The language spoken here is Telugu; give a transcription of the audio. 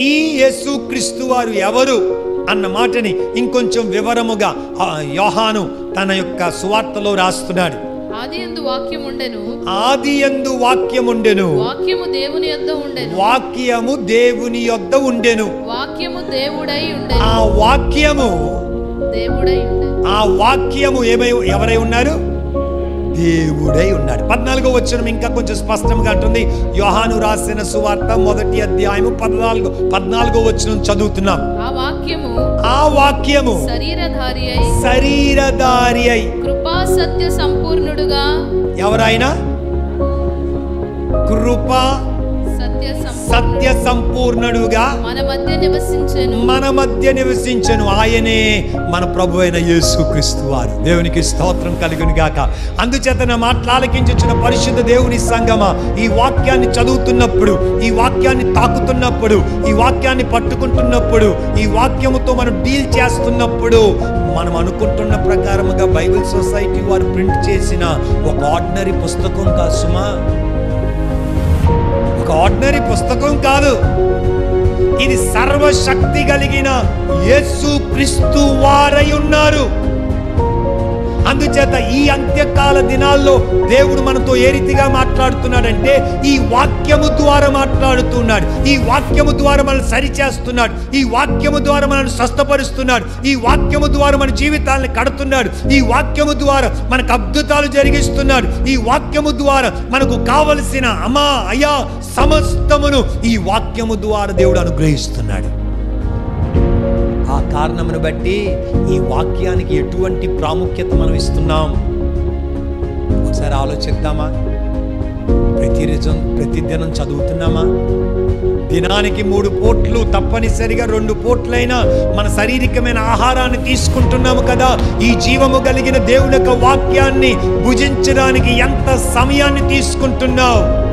ఈ యేసు క్రీస్తు వారు ఎవరు అన్న మాటని ఇంకొంచెం వివరముగా ఆ యోహాను తన యొక్క సువార్తలో రాస్తున్నాడు ఆది ఎందు వాక్యం ఉండెను ఆది యందు వాక్యముండెను వాక్యము దేవుని యొద్ద ఉండెను వాక్యము దేవుని యొద్ద ఉండెను వాక్యము దేవుడై ఉండెను ఆ వాక్యము దేవుడై ఉండెను ఆ వాక్యము ఏమై ఎవరై ఉన్నారు దేవుడై ఉన్నాడు పద్నాలుగో వచ్చిన ఇంకా కొంచెం స్పష్టంగా అంటుంది యోహాను రాసిన సువార్త మొదటి అధ్యాయము పద్నాలుగు పద్నాలుగో వచ్చిన చదువుతున్నాం ఆ వాక్యము ఆ వాక్యము శరీరధారి అయి శరీరధారి అయి కృపా సత్య సంపూర్ణుడుగా ఎవరైనా కృప సత్య సత్య సంపూర్ణుడు సంపూర్ణుడుగా మన మధ్య నివసించెను మన మధ్య నివసించను ఆయనే మన ప్రభు అయిన యేసుక్రీస్తు వారు దేవునికి స్తోత్రం కలుగును గాక అందుచేత నా మాట్లాలకించిన పరిశుద్ధ దేవుని సంగమ ఈ వాక్యాన్ని చదువుతున్నప్పుడు ఈ వాక్యాన్ని తాకుతున్నప్పుడు ఈ వాక్యాన్ని పట్టుకుంటున్నప్పుడు ఈ వాక్యముతో మనం డీల్ చేస్తున్నప్పుడు మనం అనుకుంటున్న ప్రకారముగా బైబిల్ సొసైటీ వారు ప్రింట్ చేసిన ఒక ఆర్డినరీ పుస్తకం కాదు సుమా ఒక ఆర్డినరీ పుస్తకం కాదు ఇది సర్వశక్తి కలిగిన యేసు క్రీస్తు వారై ఉన్నారు అందుచేత ఈ అంత్యకాల దినాల్లో దేవుడు మనతో ఏ రీతిగా మాట్లాడుతున్నాడంటే ఈ వాక్యము ద్వారా మాట్లాడుతున్నాడు ఈ వాక్యము ద్వారా మనల్ని సరిచేస్తున్నాడు ఈ వాక్యము ద్వారా మనల్ని స్వస్థపరుస్తున్నాడు ఈ వాక్యము ద్వారా మన జీవితాలను కడుతున్నాడు ఈ వాక్యము ద్వారా మనకు అద్భుతాలు జరిగిస్తున్నాడు ఈ వాక్యము ద్వారా మనకు కావలసిన అమా అయా సమస్తమును ఈ వాక్యము ద్వారా దేవుడు అనుగ్రహిస్తున్నాడు ఆ కారణమును బట్టి ఈ వాక్యానికి ఎటువంటి ప్రాముఖ్యత మనం ఇస్తున్నాం ఒకసారి ఆలోచిద్దామా ప్రతిరోజు ప్రతిదినం చదువుతున్నామా దినానికి మూడు పోట్లు తప్పనిసరిగా రెండు పోట్లైనా మన శారీరకమైన ఆహారాన్ని తీసుకుంటున్నాము కదా ఈ జీవము కలిగిన దేవుని యొక్క వాక్యాన్ని భుజించడానికి ఎంత సమయాన్ని తీసుకుంటున్నావు